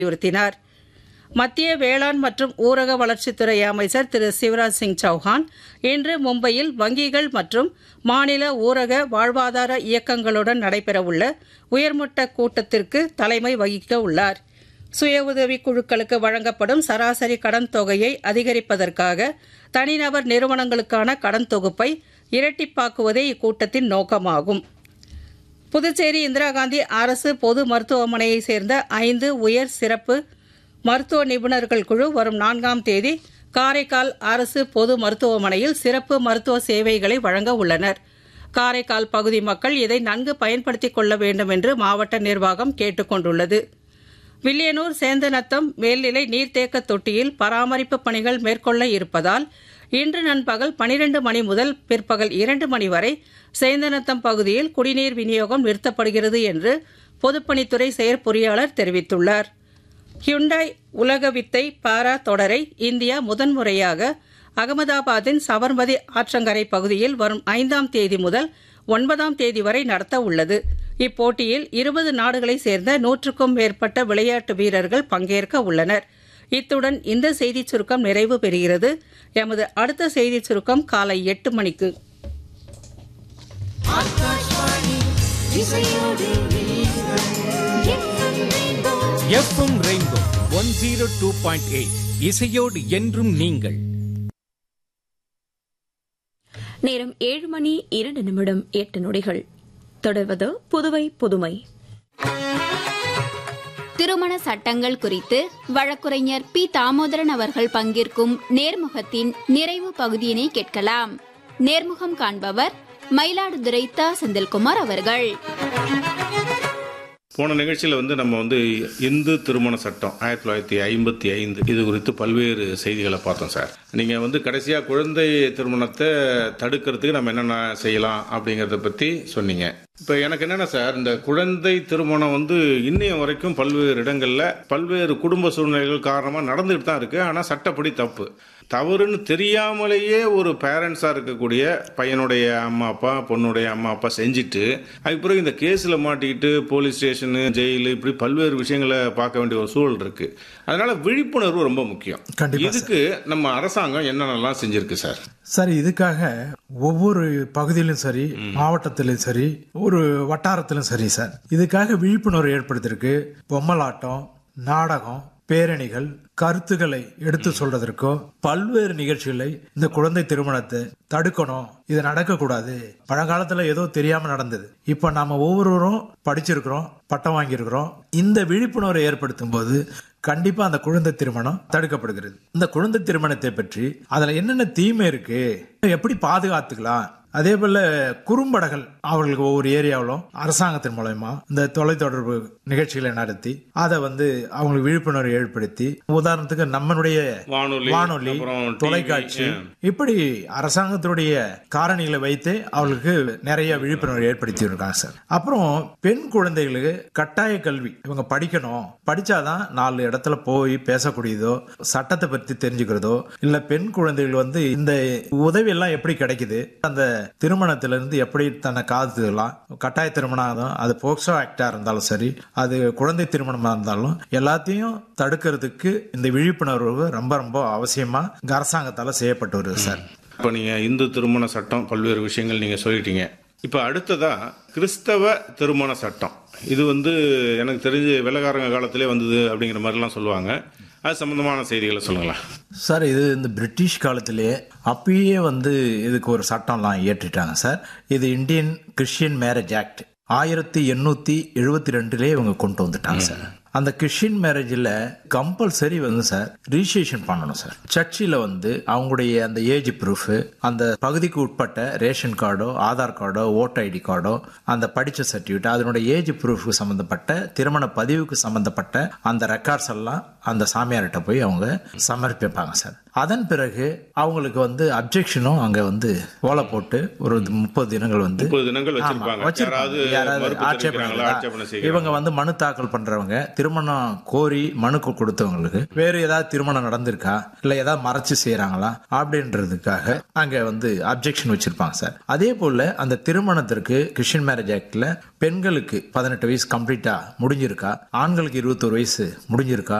வலியுறுத்தினார் மத்திய வேளாண் மற்றும் ஊரக வளர்ச்சித்துறை அமைச்சர் திரு சிவராஜ் சிங் சௌஹான் இன்று மும்பையில் வங்கிகள் மற்றும் மாநில ஊரக வாழ்வாதார இயக்கங்களுடன் நடைபெறவுள்ள உயர்மட்ட கூட்டத்திற்கு தலைமை வகிக்க உள்ளார் சுய உதவிக் குழுக்களுக்கு வழங்கப்படும் சராசரி கடன் தொகையை அதிகரிப்பதற்காக தனிநபர் நிறுவனங்களுக்கான கடன் தொகுப்பை இரட்டிப்பாக்குவதே இக்கூட்டத்தின் நோக்கமாகும் புதுச்சேரி இந்திரா காந்தி அரசு பொது மருத்துவமனையைச் சேர்ந்த ஐந்து உயர் சிறப்பு மருத்துவ நிபுணர்கள் குழு வரும் நான்காம் தேதி காரைக்கால் அரசு பொது மருத்துவமனையில் சிறப்பு மருத்துவ சேவைகளை வழங்க உள்ளனர் காரைக்கால் பகுதி மக்கள் இதை நன்கு பயன்படுத்திக் கொள்ள வேண்டும் என்று மாவட்ட நிர்வாகம் கேட்டுக் கொண்டுள்ளது வில்லியனூர் சேந்தநத்தம் மேல்நிலை நீர்த்தேக்க தொட்டியில் பராமரிப்பு பணிகள் மேற்கொள்ள இருப்பதால் இன்று நண்பகல் பனிரெண்டு மணி முதல் பிற்பகல் இரண்டு மணி வரை சேந்தநத்தம் பகுதியில் குடிநீர் விநியோகம் நிறுத்தப்படுகிறது என்று பொதுப்பணித்துறை செயற்பொறியாளர் தெரிவித்துள்ளார் ஹியுண்டாய் உலக வித்தை பாரா தொடரை இந்தியா முதன்முறையாக அகமதாபாத்தின் சபர்மதி ஆற்றங்கரை பகுதியில் வரும் ஐந்தாம் தேதி முதல் ஒன்பதாம் தேதி வரை நடத்த உள்ளது இப்போட்டியில் இருபது நாடுகளைச் சேர்ந்த நூற்றுக்கும் மேற்பட்ட விளையாட்டு வீரர்கள் பங்கேற்க உள்ளனர் இத்துடன் இந்த செய்திச் சுருக்கம் நிறைவு பெறுகிறது எமது அடுத்த செய்திச் சுருக்கம் காலை எட்டு மணிக்கு FM rainbow one zero two point eight இசையோடு என்றும் நீங்கள் நேரம் ஏழு மணி இரண்டு நிமிடம் எட்டு நொடிகள் தொடர்வது புதுவை புதுமை திருமண சட்டங்கள் குறித்து வழக்குரைஞர் பி தாமோதரன் அவர்கள் பங்கேற்கும் நேர்முகத்தின் நிறைவு பகுதியினை கேட்கலாம் நேர்முகம் காண்பவர் மயிலாடுதுறை த செந்தில்குமார் அவர்கள் போன நிகழ்ச்சியில் வந்து நம்ம வந்து இந்து திருமண சட்டம் ஆயிரத்தி தொள்ளாயிரத்தி ஐம்பத்தி ஐந்து இது குறித்து பல்வேறு செய்திகளை பார்த்தோம் சார் நீங்கள் வந்து கடைசியாக குழந்தை திருமணத்தை தடுக்கிறதுக்கு நம்ம என்னென்ன செய்யலாம் அப்படிங்கிறத பற்றி சொன்னீங்க இப்போ எனக்கு என்னென்ன சார் இந்த குழந்தை திருமணம் வந்து இன்னைய வரைக்கும் பல்வேறு இடங்களில் பல்வேறு குடும்ப சூழ்நிலைகள் காரணமாக நடந்துகிட்டு தான் இருக்குது ஆனால் சட்டப்படி தப்பு தவறுன்னு தெரியாமலேயே ஒரு பேரண்ட்ஸாக இருக்கக்கூடிய பையனுடைய அம்மா அப்பா பொண்ணுடைய அம்மா அப்பா செஞ்சுட்டு அதுக்கு பிறகு இந்த கேஸில் மாட்டிக்கிட்டு போலீஸ் ஸ்டேஷனு ஜெயிலு இப்படி பல்வேறு விஷயங்களை பார்க்க வேண்டிய ஒரு சூழல் இருக்கு அதனால விழிப்புணர்வு ரொம்ப முக்கியம் கண்டிப்பா இதுக்கு நம்ம அரசாங்கம் என்னென்னலாம் செஞ்சிருக்கு சார் சார் இதுக்காக ஒவ்வொரு பகுதியிலும் சரி மாவட்டத்திலும் சரி ஒரு வட்டாரத்திலும் சரி சார் இதுக்காக விழிப்புணர்வு ஏற்படுத்திருக்கு பொம்மலாட்டம் நாடகம் பேரணிகள் கருத்துக்களை எடுத்து சொல்றதற்கோ பல்வேறு நிகழ்ச்சிகளை இந்த குழந்தை திருமணத்தை தடுக்கணும் இது நடக்கக்கூடாது பழங்காலத்துல ஏதோ தெரியாம நடந்தது இப்ப நாம ஒவ்வொருவரும் படிச்சிருக்கிறோம் பட்டம் வாங்கியிருக்கிறோம் இந்த விழிப்புணர்வை ஏற்படுத்தும் போது கண்டிப்பா அந்த குழந்தை திருமணம் தடுக்கப்படுகிறது இந்த குழந்தை திருமணத்தை பற்றி அதுல என்னென்ன தீமை இருக்கு எப்படி பாதுகாத்துக்கலாம் அதே போல குறும்படங்கள் அவர்களுக்கு ஒவ்வொரு ஏரியாவிலும் அரசாங்கத்தின் மூலயமா இந்த தொலைத்தொடர்பு நிகழ்ச்சிகளை நடத்தி அதை வந்து அவங்களுக்கு விழிப்புணர்வு ஏற்படுத்தி உதாரணத்துக்கு நம்மளுடைய வானொலி, வானொலி அப்புறம் TV, தொலைக்காட்சி ஆ. இப்படி அரசாங்கத்தினுடைய காரணிகளை வைத்து அவர்களுக்கு நிறைய விழிப்புணர்வு ஏற்படுத்தி இருக்காங்க சார் அப்புறம் பெண் குழந்தைகளுக்கு கட்டாய கல்வி இவங்க படிக்கணும் படிச்சாதான் நாலு இடத்துல போய் பேசக்கூடியதோ சட்டத்தை பற்றி தெரிஞ்சுக்கிறதோ இல்ல பெண் குழந்தைகள் வந்து இந்த உதவி எல்லாம் எப்படி கிடைக்குது அந்த திருமணத்துல இருந்து எப்படி தன்னை காத்துக்கலாம் கட்டாய திருமணம் ஆகும், அது போக்சோ ஆக்டா இருந்தாலும் சரி அது குழந்தை திருமணமா இருந்தாலும் எல்லாத்தையும் தடுக்கிறதுக்கு இந்த விழிப்புணர்வு ரொம்ப ரொம்ப அவசியமா இங்க அரசாங்கத்தால செய்யப்பட்டு வருது சார் இப்போ நீங்கள் இந்து திருமண சட்டம் பல்வேறு விஷயங்கள் நீங்கள் சொல்லிட்டீங்க இப்போ அடுத்ததா கிறிஸ்தவ திருமண சட்டம் இது வந்து எனக்கு தெரிஞ்சு வெள்ளக்காரங்க காலத்திலே வந்தது அப்படிங்கிற மாதிரிலாம் சொல்லுவாங்க அது சம்பந்தமான செய்திகளை சொல்லுங்களேன் சார் இது இந்த பிரிட்டிஷ் காலத்திலேயே அப்பயே வந்து இதுக்கு ஒரு சட்டம்லாம் இயற்றிட்டாங்க சார் இது இந்தியன் கிறிஸ்டியன் மேரேஜ் ஆக்ட் ஆயிரத்தி எண்ணூத்தி எழுபத்தி ரெண்டுலேயே இவங்க கொண்டு வந்துட்டாங்க சார் அந்த கிறிஸ்டியன் மேரேஜில் கம்பல்சரி வந்து சார் ரிஜிஸ்ட்ரேஷன் பண்ணணும் சார் சர்ச்சில் வந்து அவங்களுடைய அந்த ஏஜ் ப்ரூஃப் அந்த பகுதிக்கு உட்பட்ட ரேஷன் கார்டோ ஆதார் கார்டோ ஓட்டர் ஐடி கார்டோ அந்த படித்த சர்டிஃபிகேட் அதனுடைய ஏஜ் ப்ரூஃப் சம்பந்தப்பட்ட திருமண பதிவுக்கு சம்பந்தப்பட்ட அந்த ரெக்கார்ட்ஸ் எல்லாம் அந்த சாமியார்கிட்ட போய் அவங்க சமர்ப்பிப்பாங்க சார் அதன் பிறகு அவங்களுக்கு வந்து அப்ஜெக்ஷனும் அங்க வந்து ஓலை போட்டு ஒரு முப்பது தினங்கள் வந்து முப்பது தினங்கள் ஆமா, வச்சிருப்பாங்க வச்சிருப்பாங்க. யாராவது யாராவது மறுப்பு ஆட்சேபனை தெரிவிக்கிறாங்களா ஆட்சேபனை இருந்தா, செய்கிறாங்க இவங்க வந்து மனு தாக்கல் பண்றவங்க திருமணம் கோரி மனு கொடுத்தவங்களுக்கு வேற ஏதாவது திருமணம் நடந்திருக்கா இல்ல ஏதாவது மறைச்சு செய்யறாங்களா அப்படின்றதுக்காக அங்க வந்து அப்ஜெக்ஷன் வச்சிருப்பாங்க சார் அதே போல அந்த திருமணத்திற்கு கிறிஸ்டியன் மேரேஜ் ஆக்ட்ல பெண்களுக்கு பதினெட்டு வயசு கம்ப்ளீட்டா முடிஞ்சிருக்கா ஆண்களுக்கு இருபத்தொரு வயசு முடிஞ்சிருக்கா